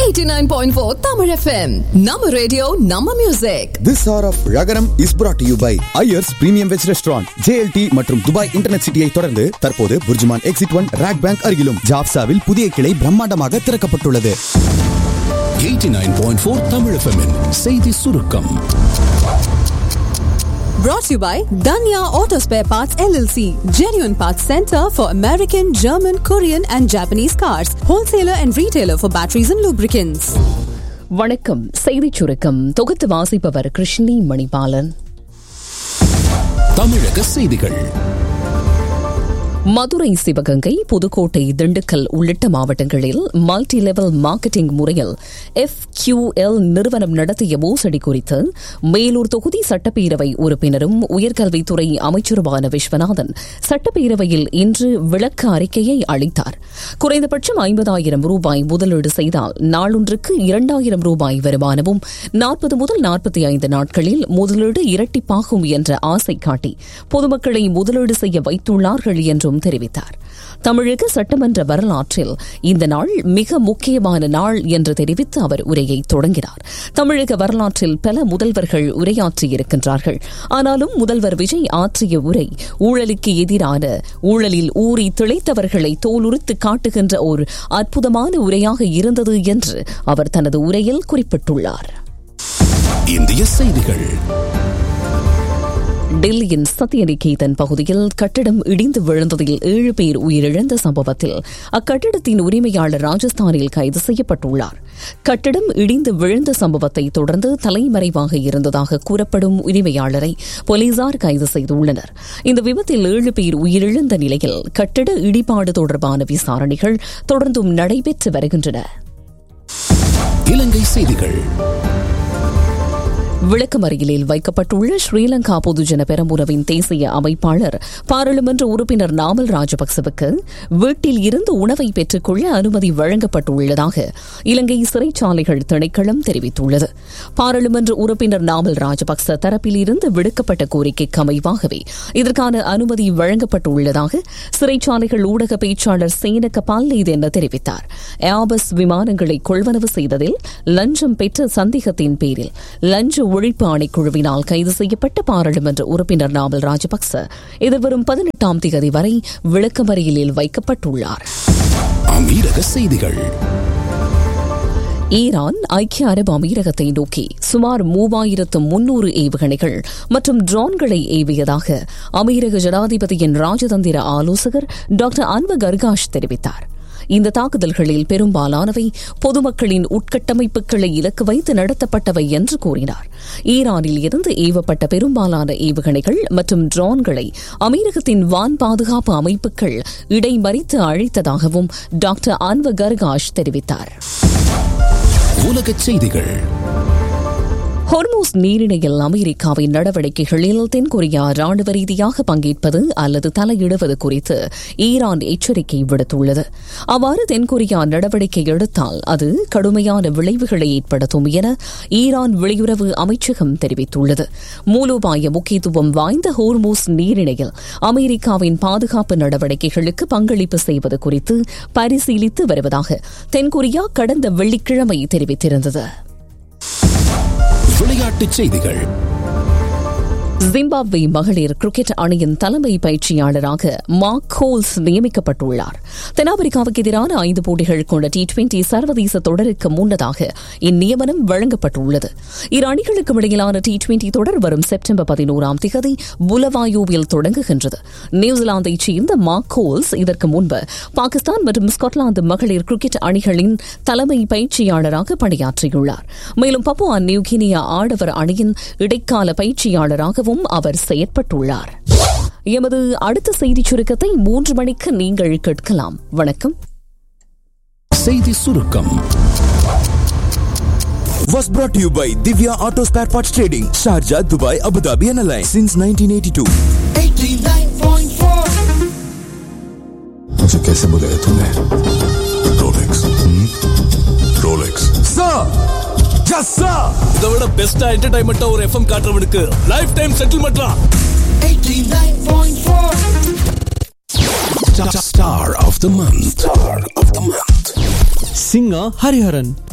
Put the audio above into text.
89.4 Tamil FM. Nama radio, Nama music. This hour of Ragaram is brought to you by Ayers Premium Veg Restaurant, JLT மற்றும் Dubai internet சிட்டியை தொடர்ந்து தற்போது BurJuman exit one RAK bank அருகிலும் ஜாப்சாவில் புதிய கிளை பிரம்மாண்டமாக திறக்கப்பட்டுள்ளது 89.4 Tamil FM -இன் செய்தி சுருக்கம் Brought to you by Danya Auto Spare Parts LLC. Genuine Parts Center for American, German, Korean and Japanese cars. Wholesaler and retailer for batteries and lubricants. வணக்கம் செய்திச் சுருக்கம் தொகுத்து வாசிப்பவர் கிருஷ்ணி மணிபாலன் தமிழக செய்திகள் மதுரை சிவகங்கை புதுக்கோட்டை திண்டுக்கல் உள்ளிட்ட மாவட்டங்களில் மல்டி லெவல் மார்க்கெட்டிங் முறையில் எஃப் கியூஎல் நிறுவனம் நடத்திய மோசடி குறித்து மேலூர் தொகுதி சட்டப்பேரவை உறுப்பினரும் உயர்கல்வித்துறை அமைச்சருமான விஸ்வநாதன் சட்டப்பேரவையில் இன்று விளக்க அறிக்கையை அளித்தார் குறைந்தபட்சம் ஐம்பதாயிரம் ரூபாய் முதலீடு செய்தால் நாளொன்றுக்கு இரண்டாயிரம் ரூபாய் வருமானமும் நாற்பது முதல் நாற்பத்தி ஐந்து நாட்களில் முதலீடு இரட்டிப்பாகும் என்ற ஆசை காட்டி பொதுமக்களை முதலீடு செய்ய வைத்துள்ளார்கள் என்றும் தெரிவித்தார் தமிழக சட்டமன்ற வரலாற்றில் இந்த நாள் மிக முக்கியமான நாள் என்று தெரிவித்து அவர் உரையை தொடங்கினார் தமிழக வரலாற்றில் பல முதல்வர்கள் உரையாற்றியிருக்கின்றார்கள் ஆனாலும் முதல்வர் விஜய் ஆற்றிய உரை ஊழலுக்கு எதிரான ஊழலில் ஊறி திளைத்தவர்களை தோலுரித்து காட்டுகின்ற ஒரு அற்புதமான உரையாக இருந்தது என்று அவர் தனது உரையில் குறிப்பிட்டுள்ளார் இந்திய செய்திகள் டெல்லியின் சத்யநிகேதன் பகுதியில் கட்டடம் இடிந்து விழுந்ததில் ஏழு பேர் உயிரிழந்த சம்பவத்தில் அக்கட்டடத்தின் உரிமையாளர் ராஜஸ்தானில் கைது செய்யப்பட்டுள்ளார் கட்டடம் இடிந்து விழுந்த சம்பவத்தை தொடர்ந்து தலைமறைவாக இருந்ததாக கூறப்படும் உரிமையாளரை போலீசார் கைது செய்துள்ளனர் இந்த விபத்தில் ஏழு பேர் உயிரிழந்த நிலையில் கட்டட இடிபாடு தொடர்பான விசாரணைகள் தொடர்ந்தும் நடைபெற்று வருகின்றன இலங்கை செய்திகள் விளக்கமறியலில் வைக்கப்பட்டுள்ள ஸ்ரீலங்கா பொதுஜன பெரமுனவின் தேசிய அமைப்பாளர் பாராளுமன்ற உறுப்பினர் நாமல் ராஜபக்சவுக்கு வீட்டில் இருந்து உணவை பெற்றுக்கொள்ள அனுமதி வழங்கப்பட்டுள்ளதாக இலங்கை சிறைச்சாலைகள் திணைக்களம் தெரிவித்துள்ளது பாராளுமன்ற உறுப்பினர் நாமல் ராஜபக்ச தரப்பில் இருந்து விடுக்கப்பட்ட கோரிக்கைக்கு அமைவாகவே இதற்கான அனுமதி வழங்கப்பட்டுள்ளதாக சிறைச்சாலைகள் ஊடக பேச்சாளர் சேனக பால்லேத் என தெரிவித்தார் ஏபஸ் விமானங்களை கொள்வனவு செய்ததில் லஞ்சம் பெற்ற சந்தேகத்தின் பேரில் லஞ்ச ஒழிப்பு ஆணைக்குழுவினால் கைது செய்யப்பட்ட பாராளுமன்ற உறுப்பினர் நாமல் ராஜபக்ச எதிர்வரும் பதினெட்டாம் தேதி வரை விளக்கமறியலில் வைக்கப்பட்டுள்ளார் அமீரக செய்திகள் ஈரான் ஐக்கிய அரபு அமீரகத்தை நோக்கி சுமார் மூவாயிரத்து முன்னூறு ஏவுகணைகள் மற்றும் ட்ரோன்களை ஏவியதாக அமீரக ஜனாதிபதியின் ராஜதந்திர ஆலோசகர் டாக்டர் அன்வ கர்காஷ் தெரிவித்தார் இந்த தாக்குதல்களில் பெரும்பாலானவை பொதுமக்களின் உட்கட்டமைப்புகளை இலக்கு வைத்து நடத்தப்பட்டவை என்று கூறினார் ஈரானில் இருந்து ஏவப்பட்ட பெரும்பாலான ஏவுகணைகள் மற்றும் ட்ரோன்களை அமீரகத்தின் வான் பாதுகாப்பு அமைப்புகள் இடைமறித்து அழித்ததாகவும் டாக்டர் அன்வ கர்காஷ் தெரிவித்தார் உலகச் செய்திகள் ஹொர்மூஸ் நீரிணையில் அமெரிக்காவின் நடவடிக்கைகளில் தென்கொரியா ராணுவ ரீதியாக பங்கேற்பது அல்லது தலையிடுவது குறித்து ஈரான் எச்சரிக்கை விடுத்துள்ளது அவ்வாறு தென்கொரியா நடவடிக்கை எடுத்தால் அது கடுமையான விளைவுகளை ஏற்படுத்தும் என ஈரான் வெளியுறவு அமைச்சகம் தெரிவித்துள்ளது மூலோபாய முக்கியத்துவம் வாய்ந்த ஹோர்மூஸ் நீரிணையில் அமெரிக்காவின் பாதுகாப்பு நடவடிக்கைகளுக்கு பங்களிப்பு செய்வது குறித்து பரிசீலித்து வருவதாக தென்கொரியா கடந்த வெள்ளிக்கிழமை தெரிவித்திருந்தது விளையாட்டுச் செய்திகள் ஜிம்பாப்வே மகளிர் கிரிக்கெட் அணியின் தலைமை பயிற்சியாளராக மார்க் ஹோல்ஸ் நியமிக்கப்பட்டுள்ளார் தென்னாப்பிரிக்காவுக்கு எதிரான ஐந்து போட்டிகள் கொண்ட டி டுவெண்டி சர்வதேச தொடருக்கு முன்னதாக இந்நியமனம் வழங்கப்பட்டுள்ளது இரு அணிகளுக்கும் இடையிலான டி டுவெண்டி தொடர் வரும் செப்டம்பர் பதினோராம் திகதி புலவாயுவில் தொடங்குகின்றது நியூசிலாந்தைச் சேர்ந்த மார்க் ஹோல்ஸ் இதற்கு முன்பு பாகிஸ்தான் மற்றும் ஸ்காட்லாந்து மகளிர் கிரிக்கெட் அணிகளின் தலைமை பயிற்சியாளராக பணியாற்றியுள்ளார் மேலும் பப்புவா நியூகினியா ஆடவர் அணியின் இடைக்கால பயிற்சியாளராகவும் அவர் செயற்பட்டுள்ளார் எமது அடுத்த செய்திச் சுருக்கத்தை மூன்று மணிக்கு நீங்கள் கேட்கலாம் வணக்கம் செய்தி சுருக்கம் Was brought to you by Divya Auto Spare Parts Trading, Sharjah, Dubai, Abu Dhabi and Alliance since 1982. 89.4 मुझे कैसे बुलाया तूने Rolex Rolex Sir! Yes, sir! இதை விட பெஸ்டா என்டர்டைன்மெண்டா ஒரு எஃப்எம் காட்டுறவனுக்கு லைஃப் டைம் செட்டில்மெண்ட்லாம் 89.4 Star of the month. Star of the month. singer Hariharan.